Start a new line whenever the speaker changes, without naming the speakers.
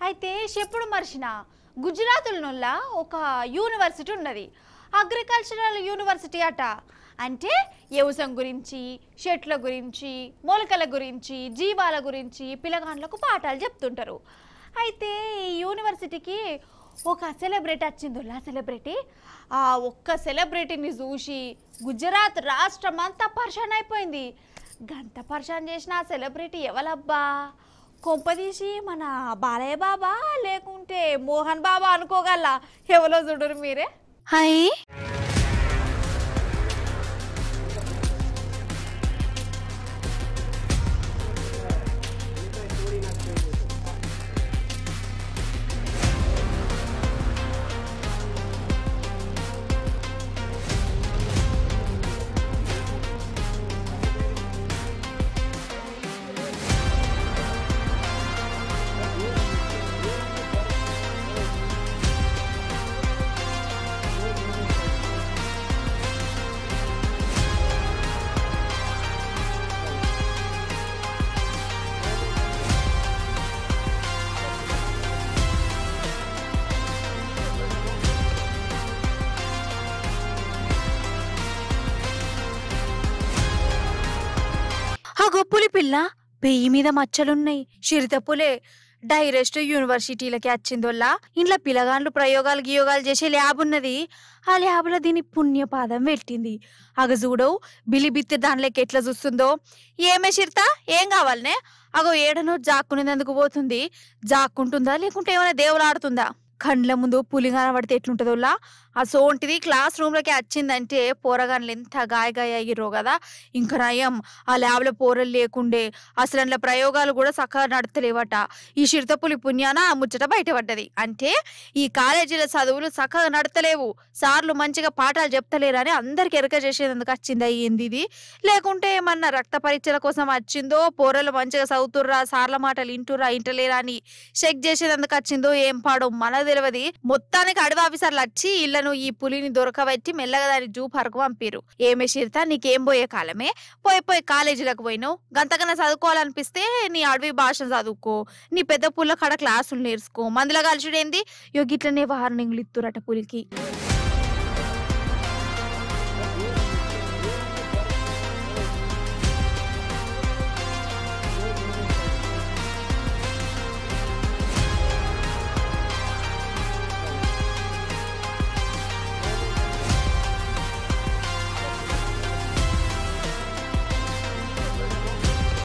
అయితే చెప్పుడు మర్చిన గుజరాత్లోనుల్ల ఒక యూనివర్సిటీ ఉన్నది అగ్రికల్చరల్ యూనివర్సిటీ అట అంటే వ్యవసాయం గురించి చెట్ల గురించి మొలకల గురించి జీవాల గురించి పిల్లగాండ్లకు పాఠాలు చెప్తుంటారు అయితే ఈ యూనివర్సిటీకి ఒక సెలబ్రిటీ వచ్చింది ఆ సెలబ్రిటీ ఆ ఒక్క సెలబ్రిటీని చూసి గుజరాత్ రాష్ట్రం అంతా పరిశాన్ అయిపోయింది గంత పరిశాన్ చేసిన ఆ సెలబ్రిటీ ఎవలబ్బా కొంపదీసి మన బాలయ్య బాబా లేకుంటే మోహన్ బాబా అనుకోగల ఎవరో చూడరు మీరే
హాయ్ ఆ గొప్పులి పిల్ల పెయ్యి మీద మచ్చలున్నాయి చిరుతపులే డైరెక్ట్ యూనివర్సిటీలకి వచ్చిందోల్లా ఇంట్లో పిల్లగాండ్లు ప్రయోగాలు గియోగాలు చేసే ల్యాబ్ ఉన్నది ఆ ల్యాబ్లో దీని పుణ్యపాదం పెట్టింది అగ చూడవు బిలిబిత్తి దానిలోకి ఎట్లా చూస్తుందో ఏమే చిరుత ఏం కావాలనే అగో ఏడనో జాక్కునేందుకు పోతుంది జాక్కుంటుందా లేకుంటే ఏమైనా దేవుడు ఆడుతుందా కండ్ల ముందు పులి కనబడితే ఎట్లుంటుందోలా ఆ సోంటిది క్లాస్ రూమ్లోకి వచ్చిందంటే పోరగాన్లు ఎంత గాయ గాయ అయ్యిరో కదా ఇంకా నయం ఆ ల్యాబ్లో పోరలు లేకుండే అసలు అందులో ప్రయోగాలు కూడా చక్కగా నడతలేవట ఈ చిరుతపులి పుణ్యాన ఆ ముచ్చట బయటపడ్డది అంటే ఈ కాలేజీల చదువులు చక్కగా నడతలేవు సార్లు మంచిగా పాఠాలు చెప్తలేరని అందరికి ఎరక చేసేందుకు వచ్చింది అయ్యింది ఇది లేకుంటే ఏమన్నా రక్త పరీక్షల కోసం వచ్చిందో పోరలు మంచిగా చదువుతుర్రా సార్ల మాటలు ఇంటుర్రా ఇంటలేరా అని చెక్ చేసేందుకు వచ్చిందో ఏం పాడో మనకు తెలియదు మొత్తానికి అడవి ఆఫీసర్లు వచ్చి ఇళ్లను ఈ పులిని దొరకబట్టి మెల్లగా దాని జూ పరకు పంపిరు ఏమే శిరిత నీకేం పోయే కాలమే పోయి పోయి కాలేజీలకు పోయినావు గంతకన్నా చదువుకోవాలనిపిస్తే నీ అడవి భాషను చదువుకో నీ పెద్ద పుల్ల కాడ క్లాసులు నేర్చుకో మందులో కలిసిడేంది యో గిట్లనే వార్నింగ్లు ఇత్తురట పులికి